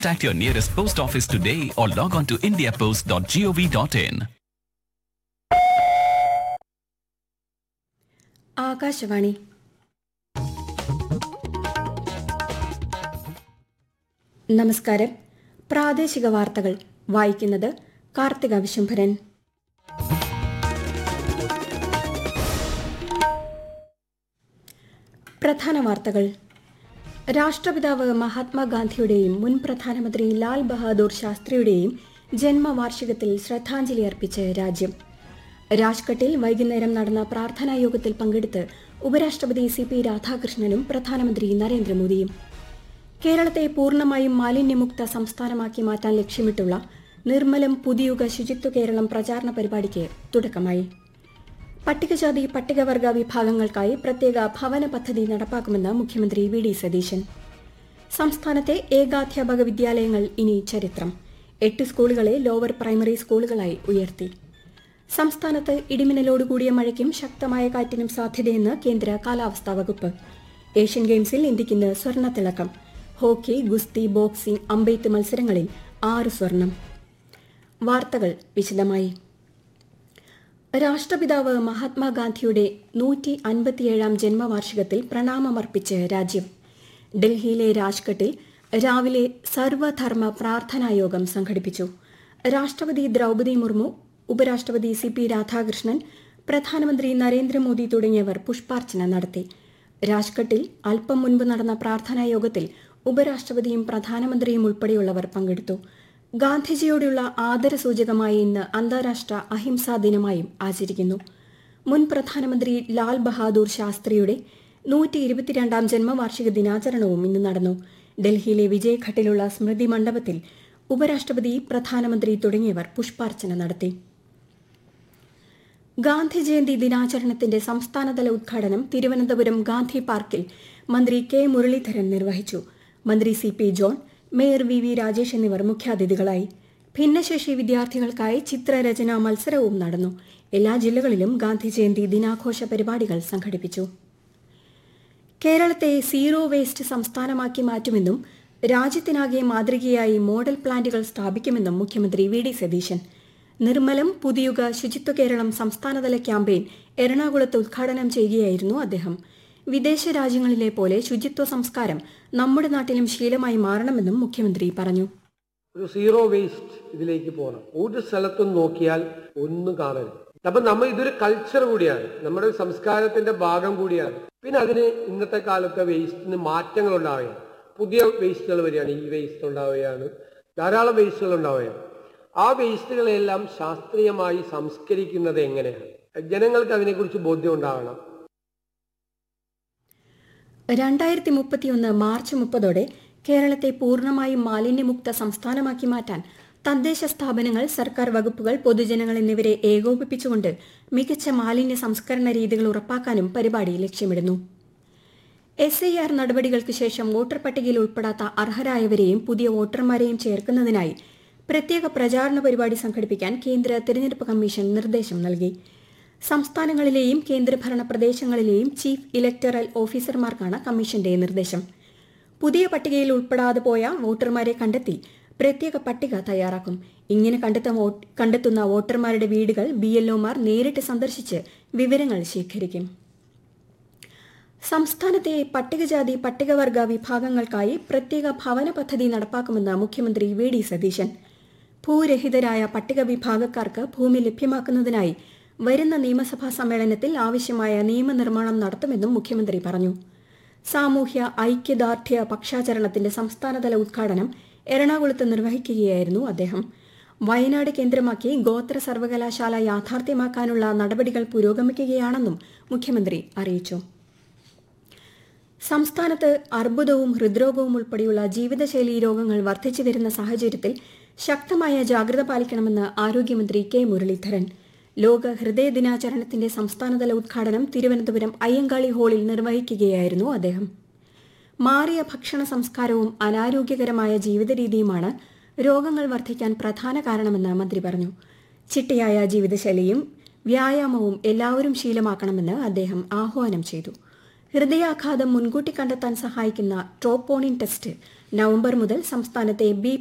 Contact your nearest post office today or log on to indiapost.gov.in. Akashvani നമസ്കാരം പ്രാദേശിക വാർത്തകൾ വായിക്കുന്നത് കാർത്തിക വിശംഭരൻ പ്രധാന വാർത്തകൾ രാഷ്ട്രപിതാവ് മഹാത്മാഗാന്ധിയുടെയും മുൻ പ്രധാനമന്ത്രി ലാൽ ബഹാദൂർ ശാസ്ത്രിയുടെയും ജന്മവാർഷികത്തിൽ ശ്രദ്ധാഞ്ജലി അർപ്പിച്ച് രാജ്യം രാജ്ഘട്ടിൽ വൈകുന്നേരം നടന്ന പ്രാർത്ഥനാ യോഗത്തിൽ പങ്കെടുത്ത് ഉപരാഷ്ട്രപതി സി പി രാധാകൃഷ്ണനും പ്രധാനമന്ത്രി നരേന്ദ്രമോദിയും കേരളത്തെ പൂർണ്ണമായും മാലിന്യമുക്ത സംസ്ഥാനമാക്കി മാറ്റാൻ ലക്ഷ്യമിട്ടുള്ള നിർമ്മലം പുതിയുഗ ശുചിത്വ കേരളം പ്രചാരണ പരിപാടിക്ക് തുടക്കമായി പട്ടികജാതി പട്ടികവർഗ വിഭാഗങ്ങൾക്കായി പ്രത്യേക ഭവന പദ്ധതി നടപ്പാക്കുമെന്ന് മുഖ്യമന്ത്രി വി ഡി സതീശൻ സംസ്ഥാനത്തെ ഏകാധ്യാപക വിദ്യാലയങ്ങൾ ഇനി ചരിത്രം എട്ട് സ്കൂളുകളെ ലോവർ പ്രൈമറി സ്കൂളുകളായി ഉയർത്തി സംസ്ഥാനത്ത് ഇടിമിന്നലോടുകൂടിയ മഴയ്ക്കും ശക്തമായ കാറ്റിനും സാധ്യതയെന്ന് കേന്ദ്ര കാലാവസ്ഥാ വകുപ്പ് ഏഷ്യൻ ഗെയിംസിൽ ഇന്ത്യയ്ക്ക് ഇന്ന് സ്വർണ്ണത്തിളക്കം ഹോക്കി ഗുസ്തി ബോക്സിംഗ് അമ്പെയ്ത്ത് മത്സരങ്ങളിൽ ആറ് സ്വർണം വാർത്തകൾ വിശദമായി രാഷ്ട്രപിതാവ് മഹാത്മാഗാന്ധിയുടെ നൂറ്റി അൻപത്തിയേഴാം ജന്മവാർഷികത്തിൽ പ്രണാമമർപ്പിച്ച് രാജ്യം ഡൽഹിയിലെ രാജ്ഘട്ടിൽ രാവിലെ സർവധർമ്മ പ്രാർത്ഥനായോഗം സംഘടിപ്പിച്ചു രാഷ്ട്രപതി ദ്രൗപദി മുർമു ഉപരാഷ്ട്രപതി സി പി രാധാകൃഷ്ണൻ പ്രധാനമന്ത്രി നരേന്ദ്രമോദി തുടങ്ങിയവർ പുഷ്പാർച്ചന നടത്തി രാജ്ഘട്ടിൽ അല്പം മുൻപ് നടന്ന പ്രാർത്ഥനാ യോഗത്തിൽ ഉപരാഷ്ട്രപതിയും പ്രധാനമന്ത്രിയും ഉൾപ്പെടെയുള്ളവർ പങ്കെടുത്തു ഗാന്ധിജിയോടുള്ള ആദരസൂചകമായി ഇന്ന് അന്താരാഷ്ട്ര അഹിംസാ ദിനമായും ആചരിക്കുന്നു മുൻ പ്രധാനമന്ത്രി ലാൽ ബഹാദൂർ ശാസ്ത്രിയുടെ നൂറ്റി ഇരുപത്തിരണ്ടാം ജന്മവാർഷിക ദിനാചരണവും ഇന്ന് നടന്നു ഡൽഹിയിലെ വിജയഘട്ടിലുള്ള സ്മൃതി മണ്ഡപത്തിൽ ഉപരാഷ്ട്രപതി പ്രധാനമന്ത്രി തുടങ്ങിയവർ പുഷ്പാർച്ചന നടത്തി ഗാന്ധി ജയന്തി ദിനാചരണത്തിന്റെ സംസ്ഥാനതല ഉദ്ഘാടനം തിരുവനന്തപുരം ഗാന്ധി പാർക്കിൽ മന്ത്രി കെ മുരളീധരൻ നിർവഹിച്ചു മന്ത്രി C P John mayor V V Rajesh എന്നിവർ മുഖ്യാതിഥികളായി ഭിന്നശേഷി വിദ്യാർത്ഥികൾക്കായി ചിത്രരചനാ മത്സരവും നടന്നു എല്ലാ ജില്ലകളിലും ഗാന്ധി ജയന്തി ദിനാഘോഷ പരിപാടികൾ സംഘടിപ്പിച്ചു കേരളത്തെ സീറോ വേസ്റ്റ് സംസ്ഥാനമാക്കി മാറ്റുമെന്നും രാജ്യത്തിനാകെ മാതൃകയായി മോഡൽ പ്ലാന്റുകൾ സ്ഥാപിക്കുമെന്നും മുഖ്യമന്ത്രി വി ഡി സതീശൻ നിർമ്മലം പുതിയുഗ ശുചിത്വ കേരളം സംസ്ഥാനതല ക്യാമ്പയിൻ എറണാകുളത്ത് ഉദ്ഘാടനം ചെയ്യുകയായിരുന്നു അദ്ദേഹം വിദേശ രാജ്യങ്ങളിലെ പോലെ ശുചിത്വ സംസ്കാരം നമ്മുടെ നാട്ടിലും ശീലമായി മാറണമെന്നും മുഖ്യമന്ത്രി പറഞ്ഞു ഒരു സീറോ വേസ്റ്റ് ഇതിലേക്ക് പോകണം ഒരു സ്ഥലത്തും നോക്കിയാൽ ഒന്നും കാണരുത് അപ്പൊ നമ്മൾ ഇതൊരു കൾച്ചർ കൂടിയാണ് നമ്മുടെ ഒരു സംസ്കാരത്തിന്റെ ഭാഗം കൂടിയാണ് പിന്നെ അതിന് ഇന്നത്തെ കാലത്തെ വേസ്റ്റിന് മാറ്റങ്ങൾ ഉണ്ടാവുകയാണ് പുതിയ വേസ്റ്റുകൾ വരികയാണ് ഈ വേസ്റ്റ് ഉണ്ടാവുകയാണ് ധാരാളം വേസ്റ്റുകൾ ഉണ്ടാവുകയാണ് ആ വേസ്റ്റുകളെല്ലാം ശാസ്ത്രീയമായി സംസ്കരിക്കുന്നത് എങ്ങനെയാണ് ജനങ്ങൾക്ക് അതിനെക്കുറിച്ച് ബോധ്യം ഉണ്ടാകണം രണ്ടായിരത്തി മുപ്പത്തിയൊന്ന് മാർച്ച് മുപ്പതോടെ കേരളത്തെ പൂർണ്ണമായും മാലിന്യമുക്ത സംസ്ഥാനമാക്കി മാറ്റാൻ തദ്ദേശ സ്ഥാപനങ്ങൾ സർക്കാർ വകുപ്പുകൾ പൊതുജനങ്ങൾ എന്നിവരെ ഏകോപിപ്പിച്ചുകൊണ്ട് മികച്ച മാലിന്യ സംസ്കരണ രീതികൾ ഉറപ്പാക്കാനും പരിപാടി ലക്ഷ്യമിടുന്നു എസ് ഐ ആർ നടപടികൾക്ക് ശേഷം വോട്ടർ പട്ടികയിൽ ഉൾപ്പെടാത്ത അർഹരായവരെയും പുതിയ വോട്ടർമാരെയും ചേർക്കുന്നതിനായി പ്രത്യേക പ്രചാരണ പരിപാടി സംഘടിപ്പിക്കാൻ കേന്ദ്ര തിരഞ്ഞെടുപ്പ് കമ്മീഷൻ നിർദ്ദേശം നൽകി സംസ്ഥാനങ്ങളിലെയും കേന്ദ്രഭരണ പ്രദേശങ്ങളിലെയും ചീഫ് ഇലക്ടറൽ ഓഫീസർമാർക്കാണ് കമ്മീഷന്റെ നിർദ്ദേശം പുതിയ പട്ടികയിൽ ഉൾപ്പെടാതെ പോയ വോട്ടർമാരെ കണ്ടെത്തി പ്രത്യേക പട്ടിക തയ്യാറാക്കും ഇങ്ങനെ കണ്ടെത്തുന്ന വോട്ടർമാരുടെ വീടുകൾ ബി എൽഒമാർ നേരിട്ട് സന്ദർശിച്ച് വിവരങ്ങൾ ശേഖരിക്കും സംസ്ഥാനത്തെ പട്ടികജാതി പട്ടികവർഗ വിഭാഗങ്ങൾക്കായി പ്രത്യേക ഭവന പദ്ധതി നടപ്പാക്കുമെന്ന് മുഖ്യമന്ത്രി വി ഡി സതീശൻ ഭൂരഹിതരായ പട്ടിക വിഭാഗക്കാർക്ക് ഭൂമി ലഭ്യമാക്കുന്നതിനായി വരുന്ന നിയമസഭാ സമ്മേളനത്തിൽ ആവശ്യമായ നിയമനിർമ്മാണം നടത്തുമെന്നും മുഖ്യമന്ത്രി പറഞ്ഞു സാമൂഹ്യ ഐക്യദാർഢ്യ പക്ഷാചരണത്തിന്റെ സംസ്ഥാനതല ഉദ്ഘാടനം എറണാകുളത്ത് നിർവഹിക്കുകയായിരുന്നു അദ്ദേഹം വയനാട് കേന്ദ്രമാക്കി ഗോത്ര സർവകലാശാല യാഥാർത്ഥ്യമാക്കാനുള്ള നടപടികൾ പുരോഗമിക്കുകയാണെന്നും മുഖ്യമന്ത്രി അറിയിച്ചു സംസ്ഥാനത്ത് അർബുദവും ഹൃദ്രോഗവും ഉൾപ്പെടെയുള്ള ജീവിതശൈലീ രോഗങ്ങൾ വർദ്ധിച്ചു വരുന്ന സാഹചര്യത്തിൽ ശക്തമായ ജാഗ്രത പാലിക്കണമെന്ന് ആരോഗ്യമന്ത്രി കെ മുരളീധരൻ ലോക ഹൃദയ ദിനാചരണത്തിന്റെ സംസ്ഥാനതല ഉദ്ഘാടനം തിരുവനന്തപുരം അയ്യങ്കാളി ഹാളിൽ നിർവഹിക്കുകയായിരുന്നു അദ്ദേഹം മാറിയ ഭക്ഷണ സംസ്കാരവും അനാരോഗ്യകരമായ ജീവിതരീതിയുമാണ് രോഗങ്ങൾ വർദ്ധിക്കാൻ പ്രധാന കാരണമെന്ന് മന്ത്രി പറഞ്ഞു ചിട്ടയായ ജീവിതശൈലിയും വ്യായാമവും എല്ലാവരും ശീലമാക്കണമെന്ന് അദ്ദേഹം ആഹ്വാനം ചെയ്തു ഹൃദയാഘാതം മുൻകൂട്ടി കണ്ടെത്താൻ സഹായിക്കുന്ന ട്രോപ്പോണിൻ ടെസ്റ്റ് നവംബർ മുതൽ സംസ്ഥാനത്തെ ബി